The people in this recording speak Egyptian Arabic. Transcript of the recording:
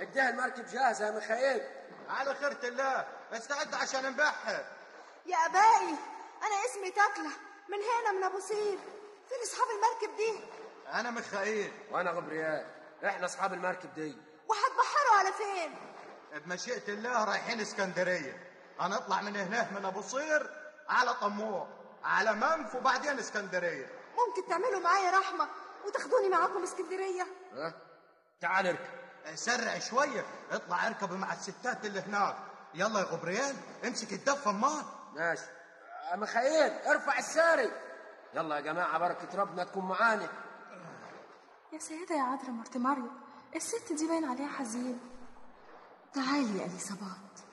اديها المركب جاهزة يا ميخائيل على خيرة الله استعد عشان نبحر يا ابائي انا اسمي تكله من هنا من ابو سير فين اصحاب المركب دي انا ميخائيل وانا غبريال احنا اصحاب المركب دي وهتبحروا على فين بمشيئة الله رايحين اسكندرية هنطلع من هناك من ابو صير على طموح على منف وبعدين اسكندرية ممكن تعملوا معايا رحمه وتاخدوني معاكم اسكندريه ها تعال اركب سرع شوية اطلع اركب مع الستات اللي هناك يلا يا غبريال امسك الدفة امال ماشي يا ميخائيل ارفع الساري يلا يا جماعة بركة ربنا تكون معانا يا سيدة يا عذراء مرت مريم الست دي باين عليها حزين تعالي يا اليصابات